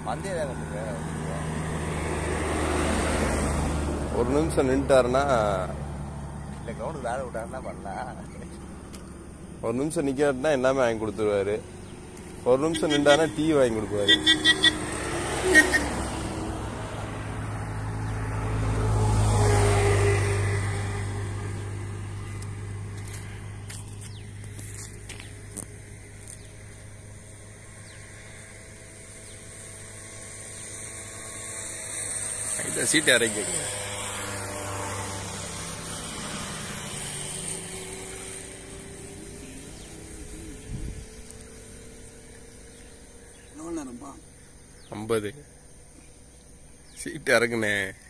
வந்தே தான் வந்துருக்க ஒரு நிமிஷம் நின்ட்டாருன்னா இல்லை கிரவுண்டு வேலை விட்டாருன்னா பண்ணலாம் ஒரு நிமிஷம் நிக்காருன்னா எல்லாமே வாங்கி கொடுத்துருவாரு ஒரு நிமிஷம் நின்றாருன்னா டீ வாங்கி கொடுப்பாரு இந்த சீட்டு இறக்கி எவ்வளோ நேரம்பா ஐம்பது சீட்டு இறக்குனே